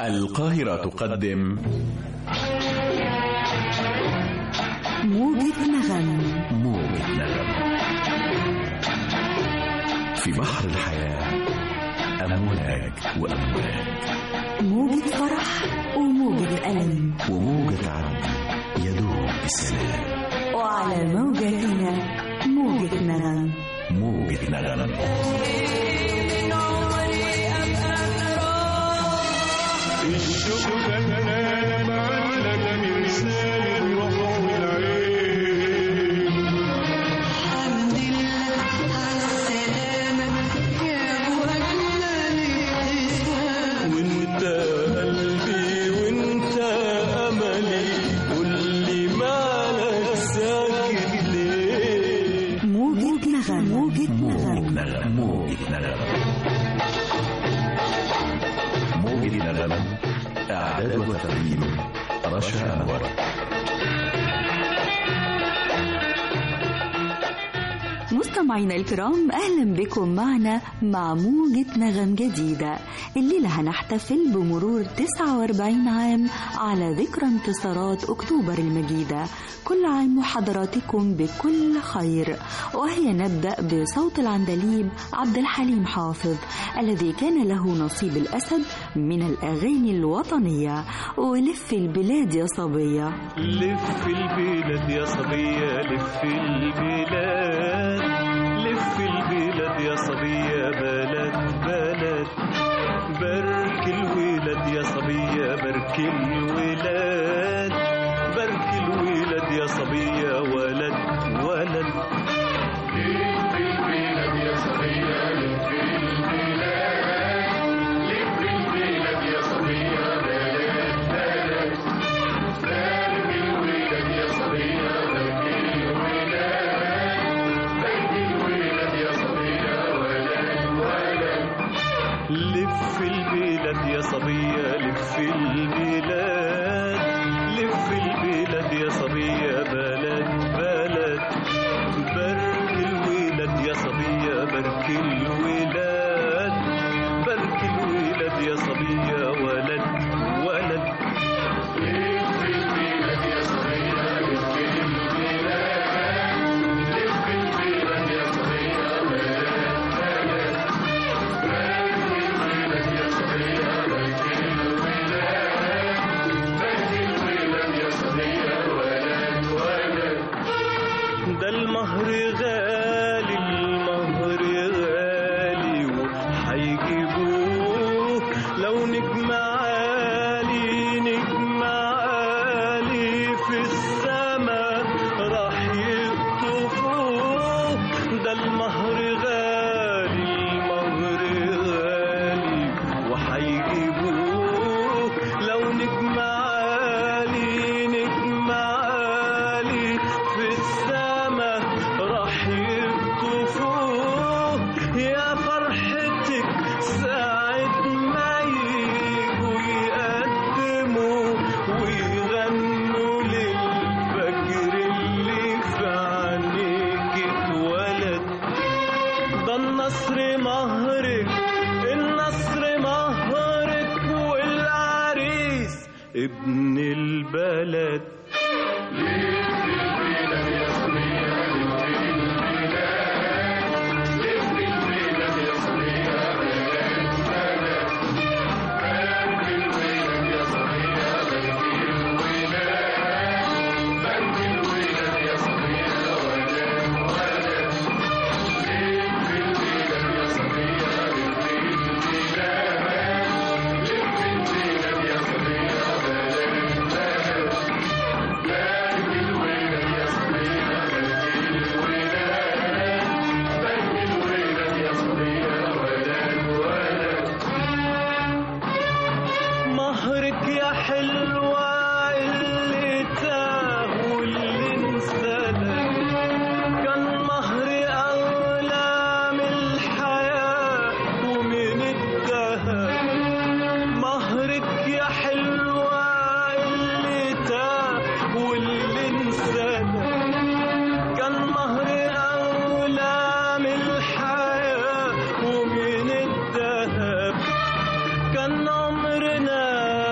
القاهرة تقدم موجة نغم موجة نغم في بحر الحياة أمواج وأمواج موجة فرح وموجة ألم وموجة عدل يدوب بسلام وعلى موجتنا موجة نغم موجة نغم الشوق فنان على مرسال الروح والعين الحمد لله على السلامة يا أبو أجمل ابتسام وانت قلبي وانت املي قول لي مالك ساكت ليه موجة نغم موجة موجة نغم نغم موجة نغم موجة نغم إعداد وتقديم رشا أنور مستمعينا الكرام أهلا بكم معنا مع موجة نغم جديدة الليلة هنحتفل بمرور 49 عام على ذكرى انتصارات أكتوبر المجيدة كل عام وحضراتكم بكل خير وهي نبدأ بصوت العندليب عبد الحليم حافظ الذي كان له نصيب الأسد من الأغاني الوطنية ولف البلاد يا صبية لف البلاد يا صبية لف البلاد لف البلاد يا صبية بلد بلد بارك الولاد يا صبية بارك الولاد بارك الولاد يا صبية ولد ولد لف البلاد يا صبية لف البلاد لف البلاد يا صبية بلد بلد بارك الولاد يا صبية بارك الولاد بارك الولاد يا صبية ولد ولد لف البلاد يا صبية لف البلاد لف البلاد يا صبية بلد بلد بارك الولاد يا صبية بارك الولاد بارك الولاد يا صبية ولد ولد لف البلاد يا صبية لف البلاد لف البلاد يا صبية بلد بلد بارك الولاد يا صبية بارك الولاد بارك الولاد يا صبية ولد ولد ده المهر غالي المهر غالي وهيجيبوه لو نجم عالي نجم عالي في السما راح يقطفوه ده المهر غالي المهر غالي وهيجيبوه لو نجم عالي نجم عالي في السما راح يقطفوه يا فرحتك ساعة ما يجوا يقدموا ويغنوا للفجر اللي في عينيك اتولد ده النصر مهرك النصر مهرك والعريس ابن البلد مهرك يا حلوة اللي تاه واللي انسلك كان مهري أغلى من الحياة ومن الذهب مهرك يا حلوة اللي تاه واللي انسلك كان مهري أغلى من الحياة ومن الذهب كان عمرنا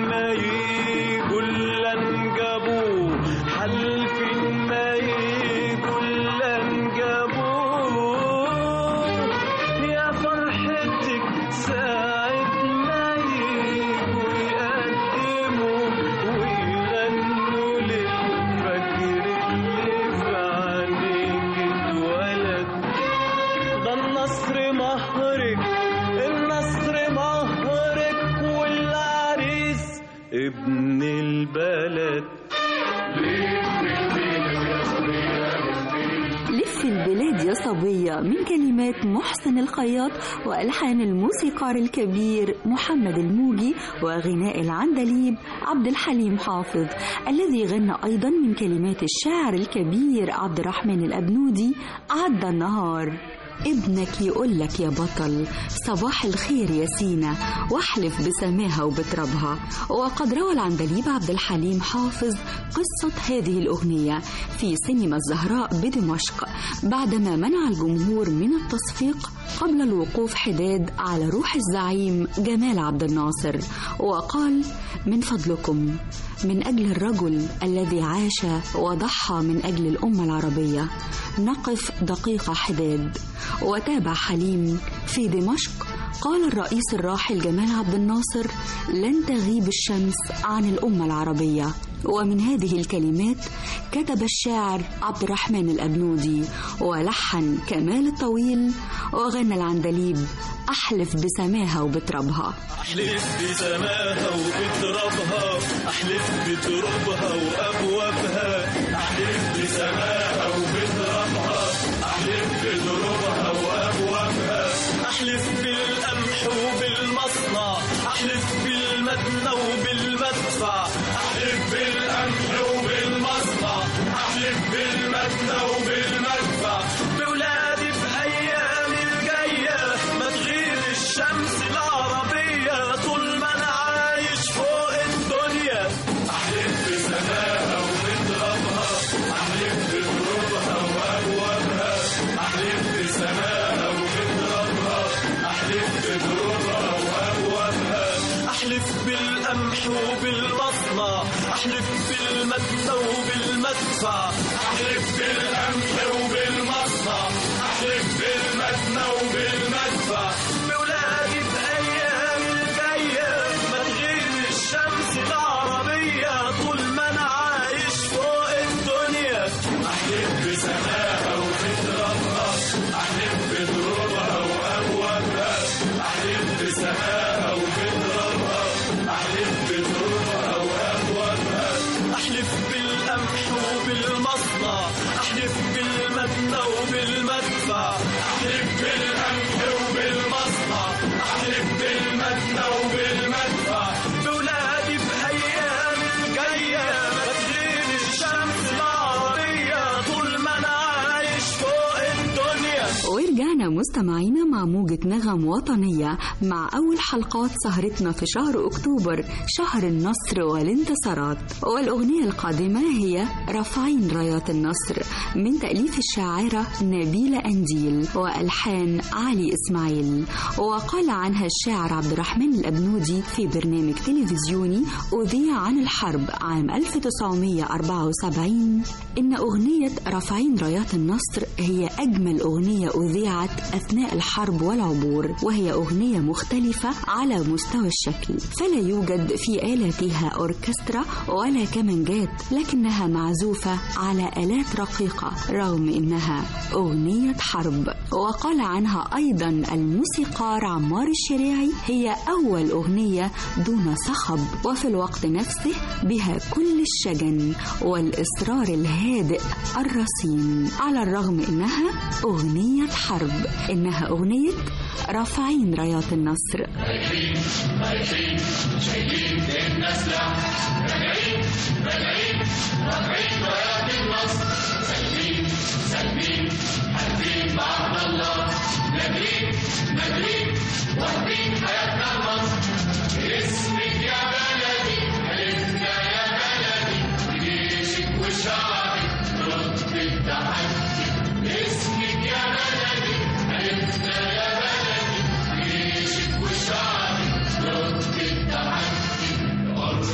ما يجوا إلا نجابوه حلفين ما يجوا إلا نجابوه يا فرحتك ساعة ما يجوا يقدموا ويغنوا للفجر اللي في عينيك اتولد ده النصر مهرك النصر مهرك والعريس ابن البلد لف البلاد يا صبية من كلمات محسن الخياط وألحان الموسيقار الكبير محمد الموجي وغناء العندليب عبد الحليم حافظ الذي غنى أيضا من كلمات الشاعر الكبير عبد الرحمن الأبنودي عدى النهار ابنك يقول لك يا بطل صباح الخير يا سينا واحلف بسماها وبترابها وقد روى العندليب عبد الحليم حافظ قصة هذه الأغنية في سينما الزهراء بدمشق بعدما منع الجمهور من التصفيق قبل الوقوف حداد على روح الزعيم جمال عبد الناصر وقال من فضلكم من أجل الرجل الذي عاش وضحى من أجل الأمة العربية نقف دقيقة حداد وتابع حليم في دمشق قال الرئيس الراحل جمال عبد الناصر لن تغيب الشمس عن الأمة العربية ومن هذه الكلمات كتب الشاعر عبد الرحمن الأبنودي ولحن كمال الطويل وغنى العندليب أحلف بسماها وبترابها أحلف بسماها وبترابها أحلف بترابها وأبوابها أحلف بسماها وبترابها أحلف بترابها وأبوابها أحلف بالقمح وبالمصنع أحلف بالمدنى وبالمدفع أحلف بالقمح وبالمصنع أحلف بالمدنى وبالمدفع بولادي بأيام الجاية ما تغيب الشمس العربية طول ما أنا عايش فوق الدنيا أحلف بسماها وبترابها أحلف بترابها وأبوابها أحلف بسماها وبترابها أحلف بترابها وأبوابها أحلف بالقمح وبالمصنع أحلف بالمدنى وبالمدفع أحلف بالقمح وبالمصنع أحلف بالمدنى وبالمدفع بولادي بأيام الجاية ما تغيب الشمس العربية طول ما أنا عايش فوق الدنيا أحلف بسماها وبترابها أحلف بترابها وأبوابها أحلف بسماها وبترابها أحلف بترابها وأبوابها أحلف بالقمح وبالمصنع أحلف بالمدنى وبالمدفع أحلف بالقمح وبالمصنع أحلف بالمدنى وبالمدفع بولادي بأيام الجاية ما تغيب الشمس العربية طول ما أنا عايش فوق الدنيا ورجعنا مستمعينا مع موجة نغم وطنية مع أول حلقات سهرتنا في شهر أكتوبر شهر النصر والانتصارات والأغنية القادمة هي رافعين رايات النصر من تأليف الشاعرة نبيلة أنديل وألحان علي إسماعيل وقال عنها الشاعر عبد الرحمن الأبنودي في برنامج تلفزيوني أذيع عن الحرب عام 1974 إن أغنية رافعين رايات النصر هي أجمل أغنية أذيعت أثناء الحرب والعبور وهي أغنية مختلفة على مستوى الشكل فلا يوجد في آلاتها أوركسترا ولا كمانجات لكنها معزوفة على آلات رقيقة رغم إنها أغنية حرب وقال عنها أيضا الموسيقار عمار الشريعي هي أول أغنية دون صخب وفي الوقت نفسه بها كل الشجن والإصرار الهادئ الرصين على الرغم إنها أغنية حرب إنها أغنية رافعين رايات النصر الأرض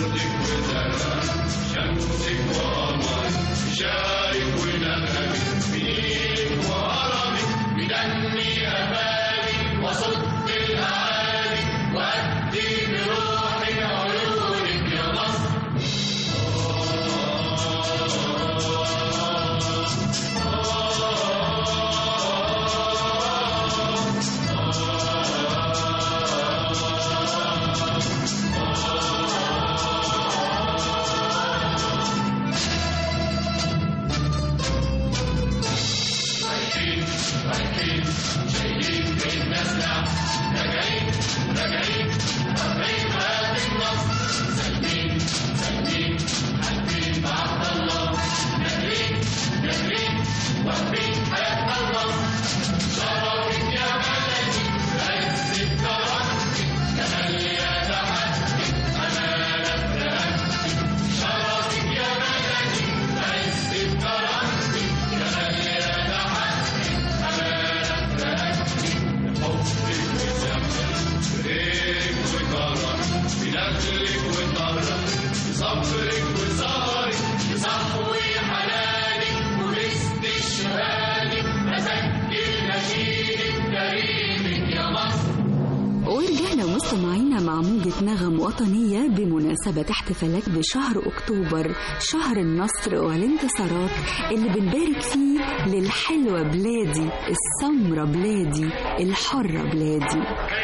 ورجعنا مستمعينا مع موجة نغم وطنية بمناسبة احتفالات بشهر أكتوبر شهر النصر والانتصارات اللي بنبارك فيه للحلوة بلادي السمرة بلادي الحرة بلادي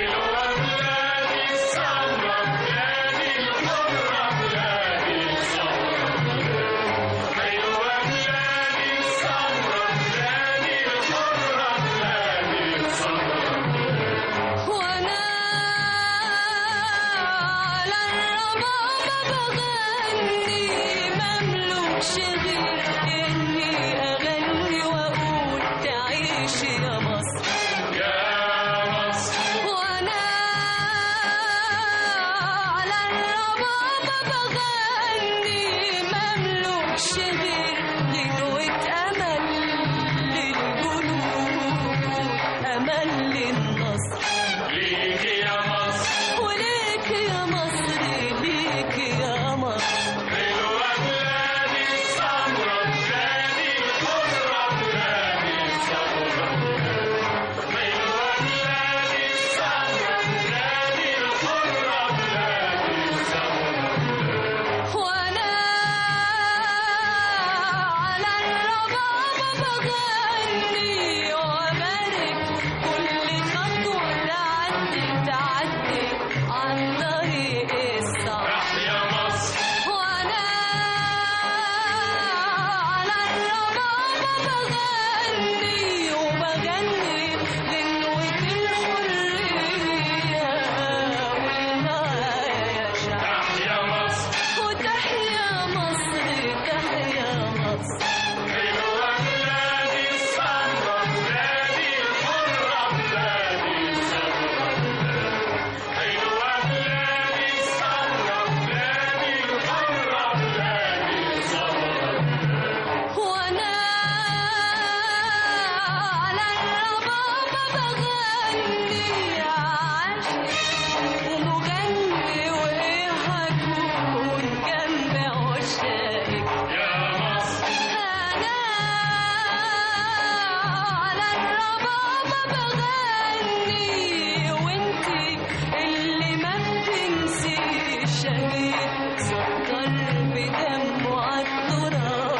وانا على الربابة بغني مملوكش غير اني اغني واقول تعيش يا مصر وانا على الربابة بغني مملوكش غير لنوة امل للجنود امل للنصر وليك يا مصر ليك يا مصر وانا على الربابة بغني وبارك كل خطوة تعدي تعدي عن طريق الصح وانا على الربابة بغني وبغني لنوة الحرية والنهاية شعب وتحيا مصر تحيا مصر وانا على الربابة بغني عاشق ومغني وايه هكون جنب عشاقك انا على الربابة بغني وانتي اللي ما بتنسيش شهيد سكر بدمه عالتراب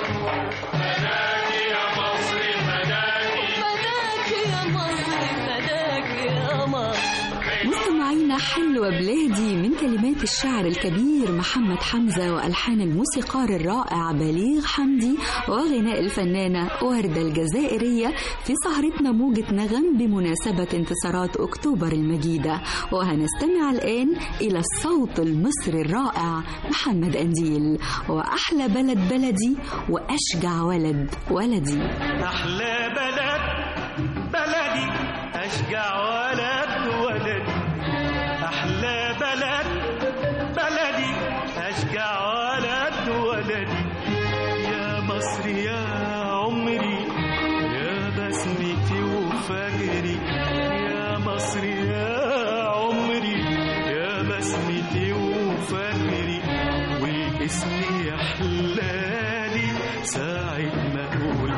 فداك يا مصر فداك يا مصر مستمعينا حلوة بلادي من كلمات الشاعر الكبير محمد حمزة وألحان الموسيقار الرائع بليغ حمدي وغناء الفنانة وردة الجزائرية في سهرتنا موجة نغم بمناسبة انتصارات أكتوبر المجيدة وهنستمع الآن إلى الصوت المصري الرائع محمد أنديل وأحلى بلد بلدي وأشجع ولد ولدي أحلى بلد بلدي أشجع ولد ولدي أحلى بلد بلدي أشجع ولد ولدي يا مصر يا عمري يا بسمتي وفجري يا مصر يا عمري يا بسمتي وفجري والاسم يحلالي ساعة ما أقول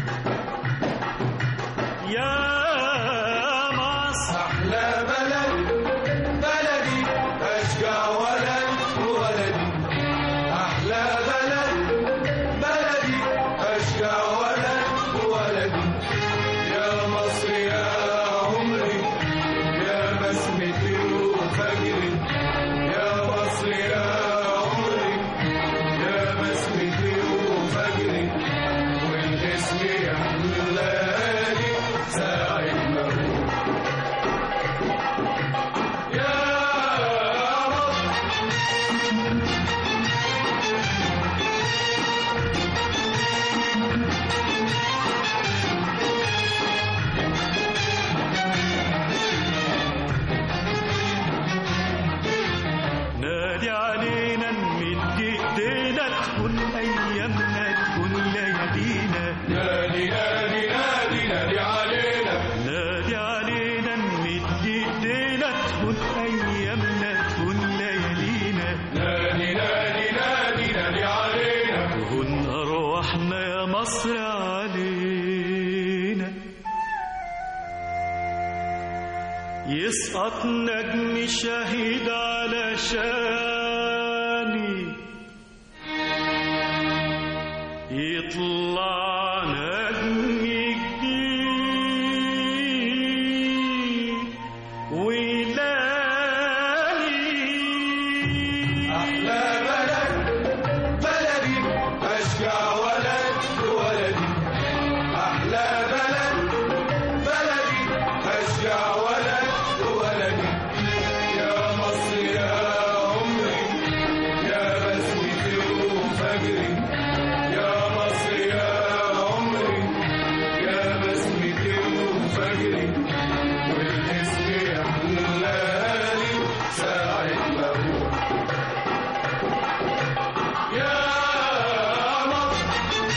يا مصر أحلى بلد بلدي أشجع ولد ولدي أحلى بلد بلدي أشجع ولد ولدي يا مصر يا عمري يا بسمتي وفجري يا مصر يا عمري يا بسمتي وفجري والاسم يحلالي ساعة ما أقول يا مصر مصر علينا يسقط نجم شهيد على شاني يطلع نجم جديد ويلالي أحلى بلد بلدي أشجع ولد ولدي أحلى بلد بلدي أشجع ولد ولدي يا مصر يا عمري يا بسمتي وفجري يا مصر يا عمري يا بسمتي وفجري والاسم يحلالي ساعة ما أروح يا مصر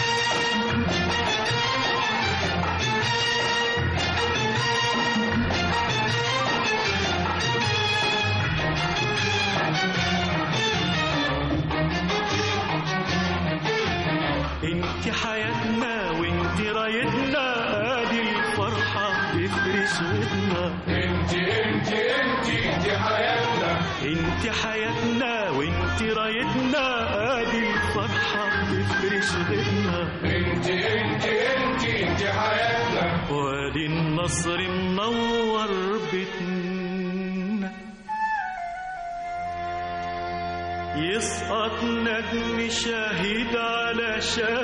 انت حياتنا وانت رايتنا ادي الفرحة تفرش ودنا انت انت انت انت حياتنا انت حياتنا وانت رايتنا ادي الفرحة تفرش ودنا انت انت انت انت حياتنا وادي النصر منور بيتنا يسقط نجم شهيد على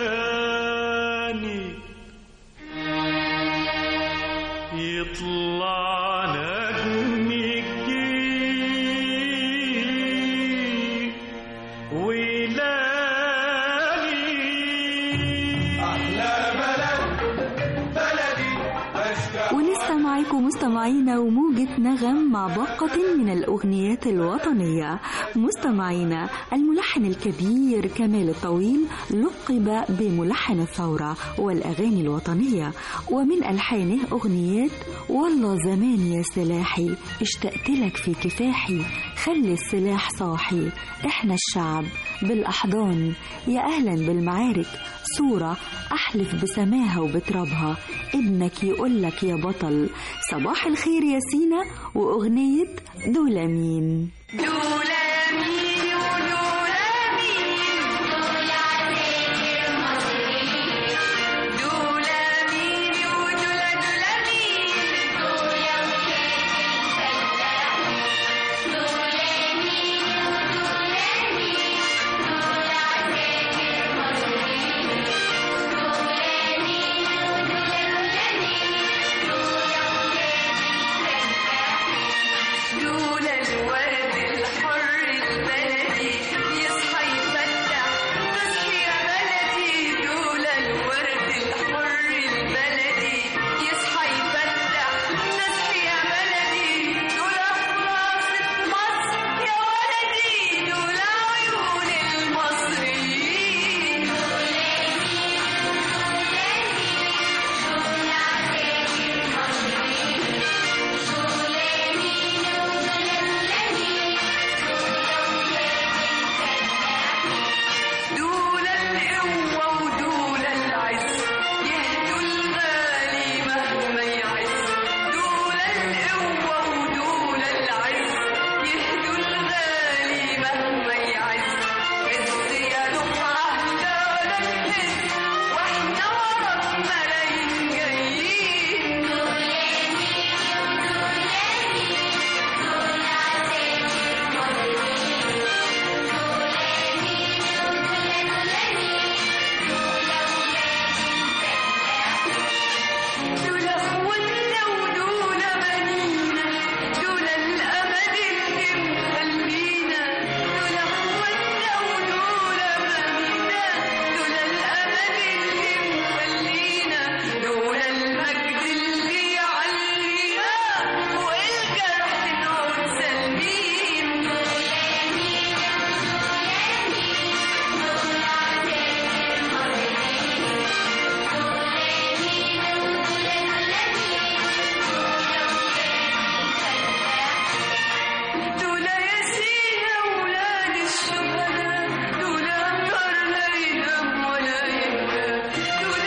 شاني يطلع نجم جديد ويلالي احلى بلد بلدي اشجع ولسه معاكم مستمعينا وموجة نغم مع باقة من الأغنيات الوطنية مستمعينا الملحن الكبير كمال الطويل لقب بملحن الثورة والأغاني الوطنية ومن ألحانه أغنيات والله زمان يا سلاحي اشتقت لك في كفاحي خلي السلاح صاحي احنا الشعب بالأحضان يا أهلا بالمعارك صورة أحلف بسماها وبترابها ابنك يقولك يا بطل صباح الخير يا سينا وأغنية دول مين دولا مين ودولا مين دولا مين ودولا دولا مين دولا الورد الحر البلدي يصحى يفتح تصحي يا بلدي دولا الورد الحر البلدي يصحى يفتح تصحي يا بلدي دولا خلاصة مصر يا ولدي دولا عيون المصريين دول القوة ودول العز يهدوا الغالي مهما يعز دول القوة ودول العز يهدوا الغالي مهما يعز عز يا دفعة لا نكتز واحنا وراك ملايين جايين دول اخوتنا ودول بنينا دول الامل اللي مخلينا دول اخوتنا ودول بنينا دول الامل اللي مخلينا دول المجد اللي يعلينا والجرح نعود سالمين دول ياسين أولاد الشهداء دول أبطال لا ينام ولا ينام دول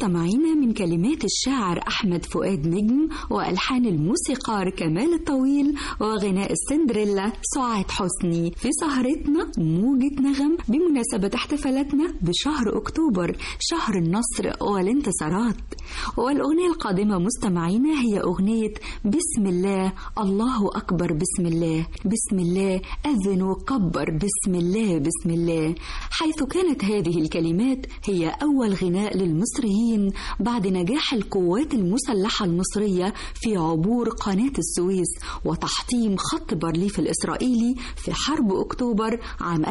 مستمعينا من كلمات الشاعر أحمد فؤاد نجم وألحان الموسيقار كمال الطويل وغناء السندريلا سعاد حسني في سهرتنا موجة نغم بمناسبة احتفالاتنا بشهر أكتوبر شهر النصر والانتصارات والأغنية القادمة مستمعينا هي أغنية بسم الله الله أكبر بسم الله بسم الله أذن وكبر بسم الله بسم الله حيث كانت هذه الكلمات هي أول غناء للمصريين بعد نجاح القوات المسلحة المصرية في عبور قناة السويس وتحطيم خط بارليف الإسرائيلي في حرب أكتوبر عام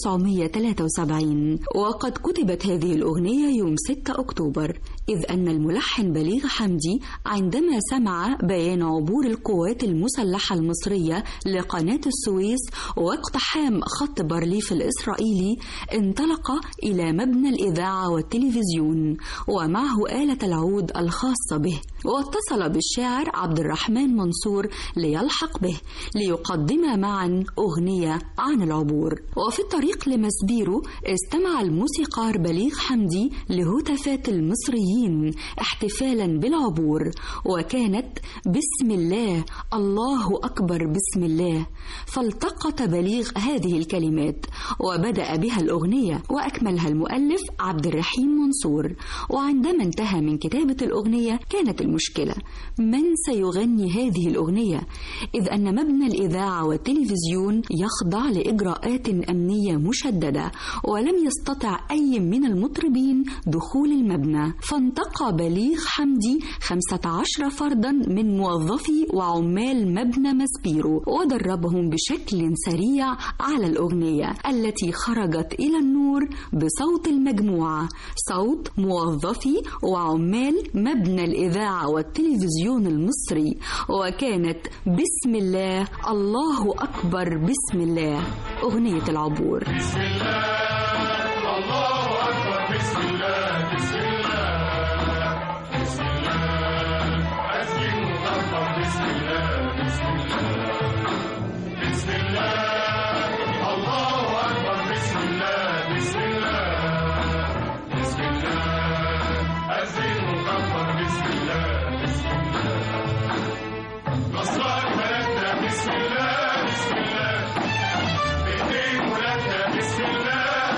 1973 وقد كتبت هذه الأغنية يوم 6 أكتوبر إذ أن الملحن بليغ حمدي عندما سمع بيان عبور القوات المسلحة المصرية لقناة السويس واقتحام خط بارليف الإسرائيلي انطلق إلى مبنى الإذاعة والتلفزيون ومعه آلة العود الخاصة به واتصل بالشاعر عبد الرحمن منصور ليلحق به ليقدما معا أغنية عن العبور وفي الطريق لمسبيرو استمع الموسيقار بليغ حمدي لهتافات المصريين احتفالا بالعبور وكانت بسم الله الله أكبر بسم الله فالتقط بليغ هذه الكلمات وبدأ بها الأغنية وأكملها المؤلف عبد الرحيم منصور وعندما انتهى من كتابة الأغنية كانت المشكلة من سيغني هذه الأغنية إذ أن مبنى الإذاعة والتلفزيون يخضع لإجراءات أمنية مشددة ولم يستطع أي من المطربين دخول المبنى فانتقى بليغ حمدي 15 فردا من موظفي وعمال مبنى مسبيرو ودربهم بشكل سريع على الأغنية التي خرجت إلى النور بصوت المجموعة صوت موظفي وعمال مبنى الإذاعة والتلفزيون المصري وكانت بسم الله الله أكبر بسم الله أغنية العبور بسم الله الله أكبر بسم الله بسم الله بسم الله أسجد مكبر بسم الله بسم الله بسم الله الله أكبر بسم الله بسم الله بسم الله أسجد مكبر بسم الله بسم الله نصرك ملكنا بسم الله بسم الله بإيدين ولادنا بسم الله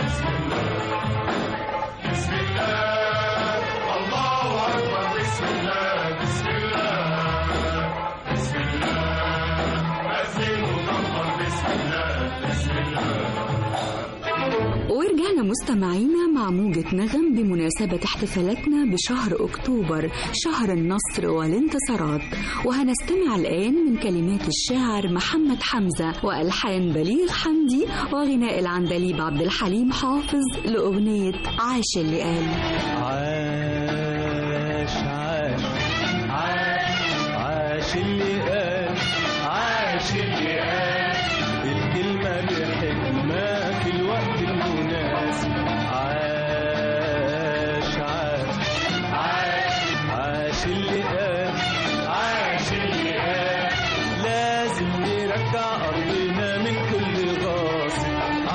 بسم الله بسم الله الله أكبر بسم الله بسم الله بسم الله أذن وكبر بسم الله بسم الله ورجعنا مستمعينا مع موجة نغم بمناسبة احتفالاتنا بشهر أكتوبر شهر النصر والانتصارات وهنستمع الآن من كلمات الشاعر محمد حمزة وألحان بليغ حمدي وغناء العندليب عبد الحليم حافظ لأغنية عاش اللي قال عاش عاش عاش عاش اللي قال عاش اللي قال الكلمة بحكمة في الوقت المناسب عاش عاش عاش عاش اللي قال عاش اللي قال لازم نرجع أرضنا من كل غاصب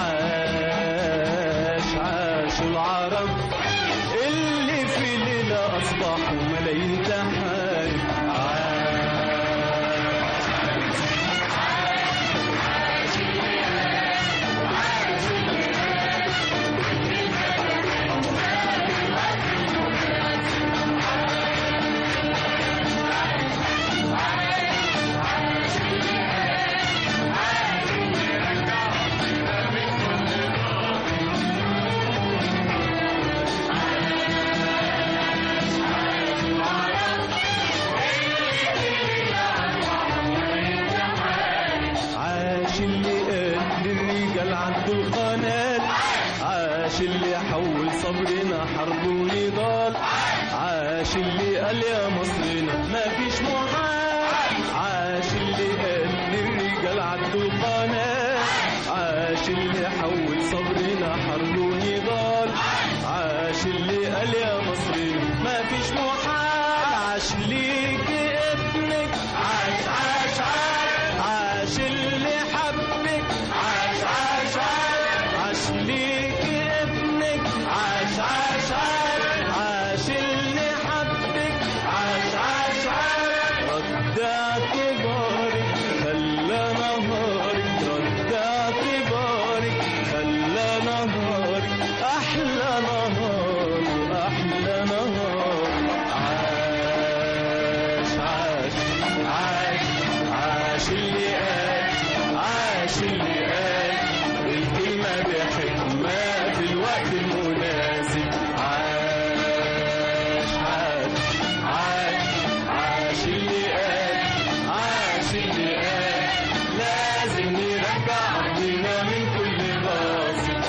عاش عاش العرب اللي في ليلة أصبحوا ملايين تحارب عاش عاش اللي قال للرجال عنده القناة عاش اللي حول صبرنا حرب ونضال عاش اللي قال يا مصرنا ما فيش محال عاش اللي قال للرجال عنده القناة عاش اللي حول صبرنا حرب ونضال عاش اللي قال يا مصرنا ما فيش محال عاش ليك ابنك عاش عاش عاش عاش اللي حبك عاش عاش عاش عاش ليك ابنك عاش عاش عاش عاش اللي حبك عاش عاش عاش رد اعتبارك خلى نهارك رد اعتبارك خلى نهارك احلى نهار واحلى نهار عاش عاش عاش عاش اللي قال عاش اللي قال الكلمة بحكمة في الوقت المناسب عاش عاش عاش عاش اللي قال عاش اللي قال لازم نرجع أرضنا من كل غاصب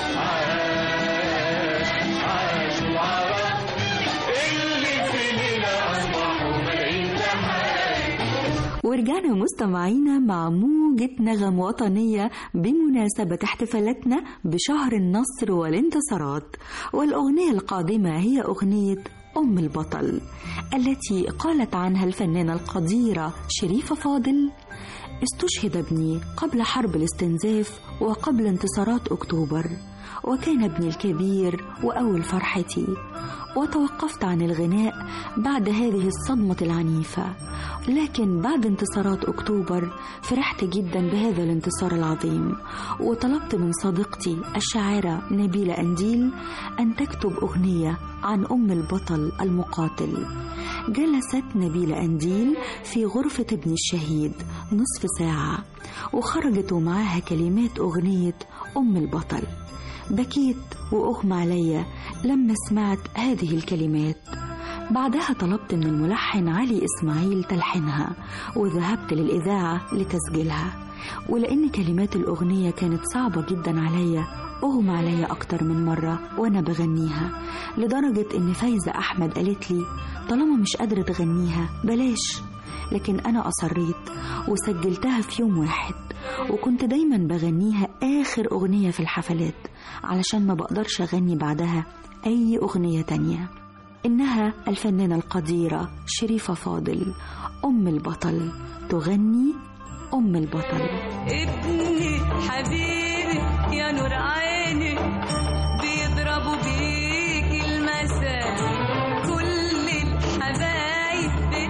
عاش عاش العرب اللي في ليلة أصبحوا ملايين تحارب ورجعنا مستمعينا مع موجة نغم وطنية بمناسبة احتفالاتنا بشهر النصر والانتصارات والأغنية القادمة هي أغنية أم البطل التي قالت عنها الفنانة القديرة شريفة فاضل استشهد ابني قبل حرب الاستنزاف وقبل انتصارات أكتوبر وكان ابني الكبير وأول فرحتي وتوقفت عن الغناء بعد هذه الصدمة العنيفة لكن بعد انتصارات أكتوبر فرحت جدا بهذا الانتصار العظيم وطلبت من صديقتي الشاعرة نبيلة أنديل أن تكتب أغنية عن أم البطل المقاتل جلست نبيلة أنديل في غرفة ابن الشهيد نصف ساعة وخرجت معاها كلمات أغنية أم البطل بكيت وأغمى عليا لما سمعت هذه الكلمات بعدها طلبت من الملحن علي إسماعيل تلحينها وذهبت للإذاعة لتسجيلها ولأن كلمات الأغنية كانت صعبة جدا عليا أغمى عليا أكتر من مرة وأنا بغنيها لدرجة إن فايزة أحمد قالت لي طالما مش قادرة تغنيها بلاش لكن أنا أصريت وسجلتها في يوم واحد وكنت دايما بغنيها آخر أغنية في الحفلات علشان ما بقدرش أغني بعدها أي أغنية تانية إنها الفنانة القديرة شريفة فاضل أم البطل تغني أم البطل ابني حبيبي يا نور عيني بيضربوا بيك المثل كل الحبايب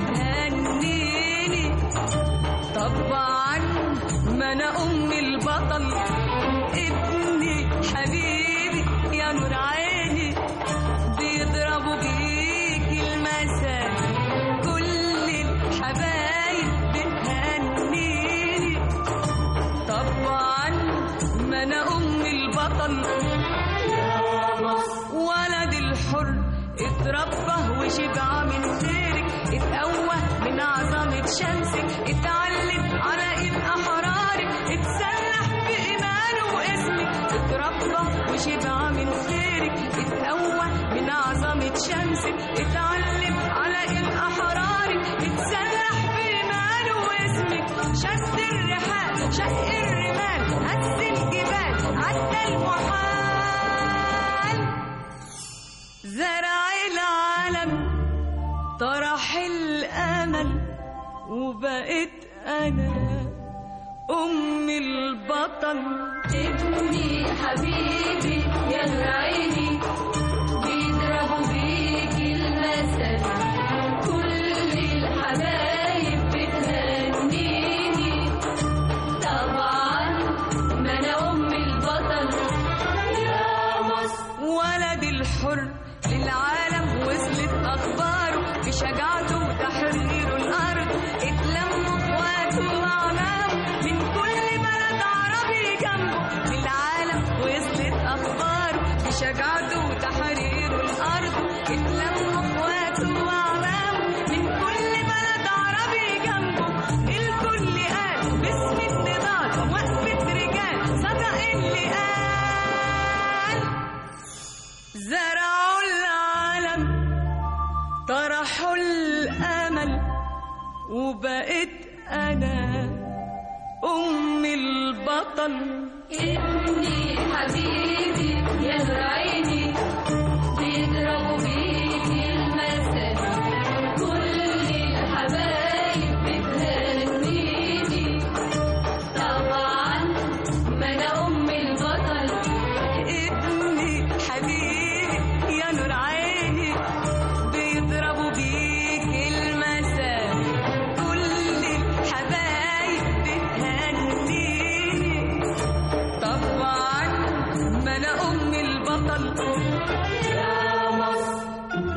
بتهنيني طبعا ما انا ام البطل ابني حبيبي اتربى وشبع من خيرك اتقوى من عظمة شمسك اتعلم على ايد احرارك اتسلح بإيمانه واسمك اتربى وشبع من خيرك اتقوى من عظمة شمسك اتعلم على ايد احرارك اتسلح بإيمانه واسمك شد الرحال شق الرمال هز الجبال عدى المحال زرع العالم طرح الامل وبقيت انا ام البطل ابني حبيبي يا نور عيني بيضربوا بيك المثل كل الحبايب بتهنيني طبعا ما انا ام البطل يا مصر ولد الحر للعالم وصلت اخباره بشجاعته وتحرير الارض اتلموا اخواته واعلامه من كل بلد عربي جنبه للعالم وصلت اخباره بشجاعته وتحرير الارض اتلموا اخواته واعلامه من كل بلد عربي جنبه الكل قال باسم النضال وقفه رجال صدق اللي قال زرعوا العالم طرحوا الامل وبقيت انا ام البطل ابني حبيبي يا نور عيني بيضربوا بيك المثل كل الحبايب بتهنيني طبعا ما انا ام البطل ابني حبيبي يا نور عيني بيضربوا بيك المثل كل الحبايب بتهنيني طبعا ما انا ام البطل يا مصر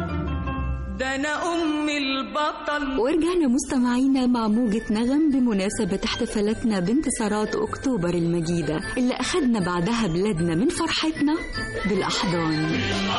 ده انا ام البطل ورجعنا مستمعينا مع موجة نغم بمناسبة احتفالاتنا بانتصارات أكتوبر المجيدة اللي أخدنا بعدها بلادنا من فرحتنا بالأحضان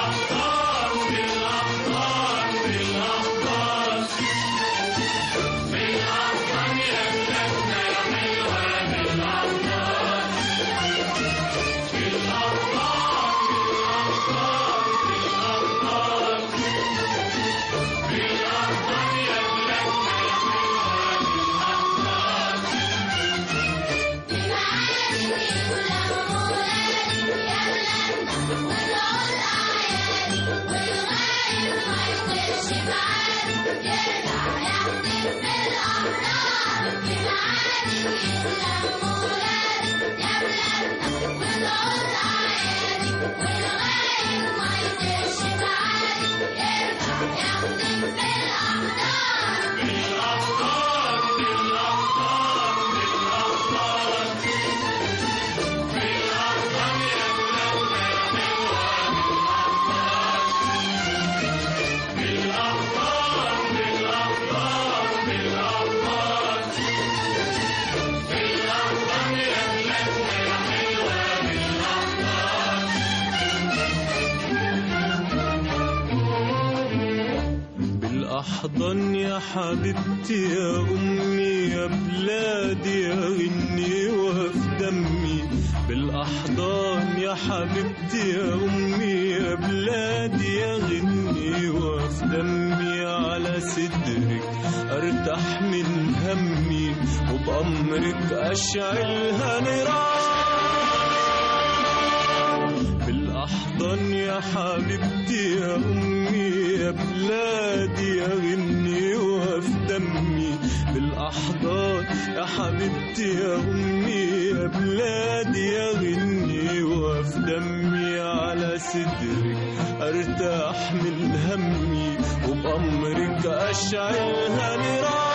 بالأحضان يا حبيبتي يا أمي يا بلادي يا غني وفي دمي بالأحضان يا حبيبتي يا أمي يا بلادي يا غني وفي دمي على صدرك أرتاح من همي وبأمرك أشعلها نيران بالأحضان يا حبيبتي يا أمي يا بلادي يا غني وفي دمي بالأحضان يا حبيبتي يا أمي يا بلادي يا غني وفي دمي على صدرك أرتاح من همي وبأمرك أشعلها نيران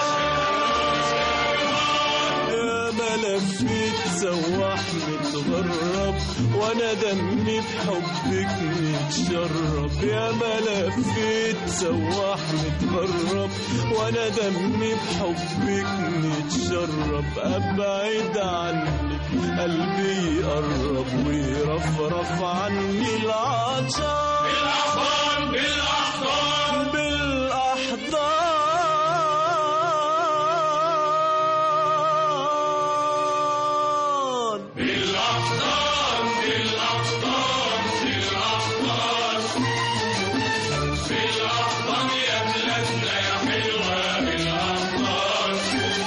يا ملفت سواح متغرب وانا دمي بحبك متشرب يا ملفت سواح متغرب وانا دمي بحبك متشرب ابعد عنك قلبي يقرب ويرفرف عني العطشان بالأحضان بالأحضان بالأحضان بالأحضان بالأحضان بالأحضان بالأحضان يا بلادنا يا حلوة بالأحضان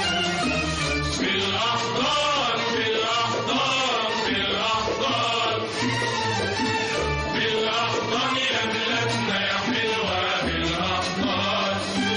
بالأحضان بالأحضان بالأحضان بالأحضان يا بلادنا يا حلوة بالأحضان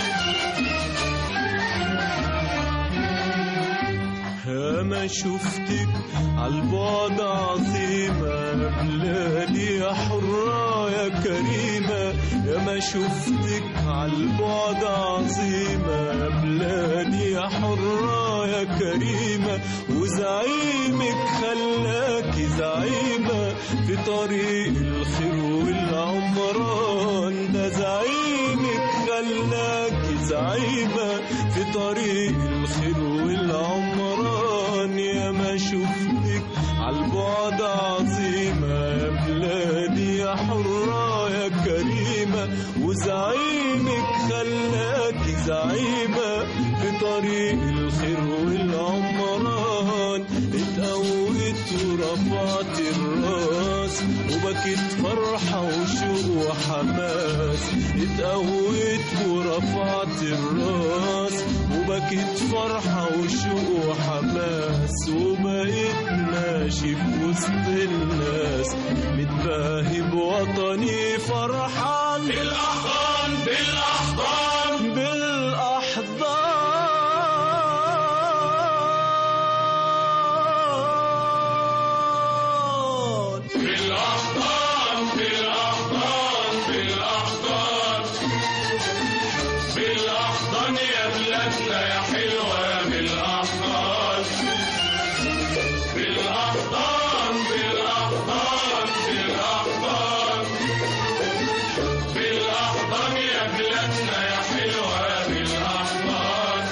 يا ما شفتك عالبعد عظيمة بلادي يا حرة يا كريمة يا ما شفتك عالبعد عظيمة بلادي يا حرة يا كريمة وزعيمك خلاكي زعيمة في طريق الخير والعمران ده زعيمك خلاكي زعيمة في طريق الخير والعمران يا ما شفتك عالبعد عظيمة يا بلادي يا حرة يا كريمة وزعيمك خلاكي زعيمة في طريق الخير والعمران اتقويت ورفعت الراس وبكيت فرحة وشوق وحماس اتقويت ورفعت الراس وبكيت فرحة وشوق وحماس وبقيت ماشي في وسط الناس متباهي بوطني فرحان بالأحضان بالأحضان بالأحضان بالأحضان بالأحضان بالأحضان بالأحضان يا بلادنا يا حلوة بالأحضان بالأحضان بالأحضان بالأحضان بالأحضان يا بلادنا يا حلوة بالأحضان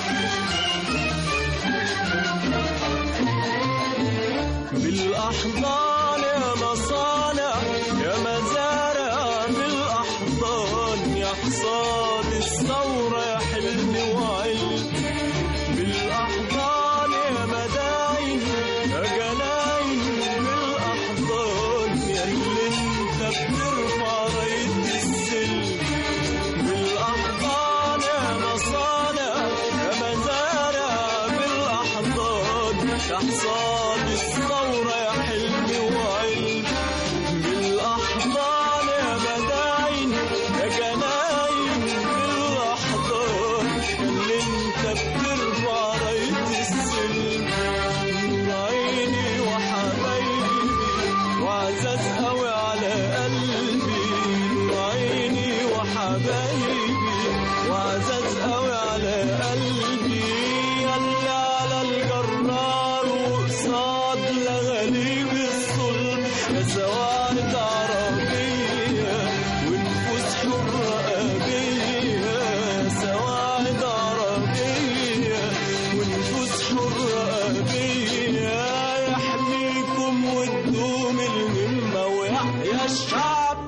بالأحضان يا مصانع يا مزارع بالأحضان يا حصاد الثورة يا حلم وعلم بالأحضان يا مداين يا جناين بالأحضان يا اللي انت بترفع راية السلم بالأحضان يا مصانع يا مزارع بالأحضان يا حصاد الثورة يا حلم وعلم بالأحضان يا مداين يا جناين بالأحضان اللي انت بترفع راية السلم نور عيني وحبايبي وعزاز قوي على قلبي نور عيني وحبايبي وعزاز قوي على قلبي يلا على الجرار وقصاد لغاليب الظلم يا سواعد عربية ونفوس حرة أبية يا سواعد عربية ونفوس حرة أبية يحميكم وتدوم الهمة ويحيى الشعب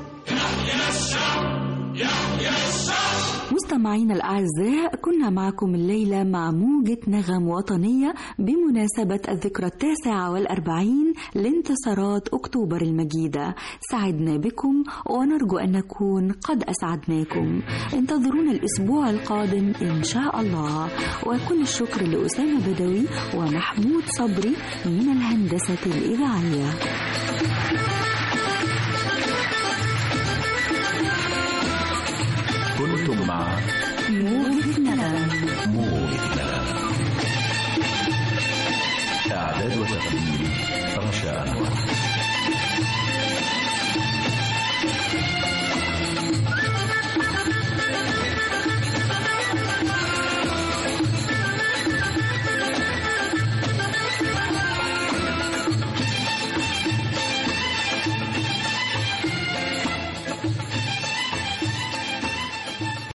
مستمعينا الأعزاء كنا معكم الليلة مع موجة نغم وطنية بمناسبة الذكرى التاسعة والأربعين لانتصارات أكتوبر المجيدة سعدنا بكم ونرجو أن نكون قد أسعدناكم انتظرونا الأسبوع القادم إن شاء الله وكل الشكر لأسامة بدوي ومحمود صبري من الهندسة الإذاعية كنتم مع موجة نغم موجة نغم إعداد وتقديم رشا أنور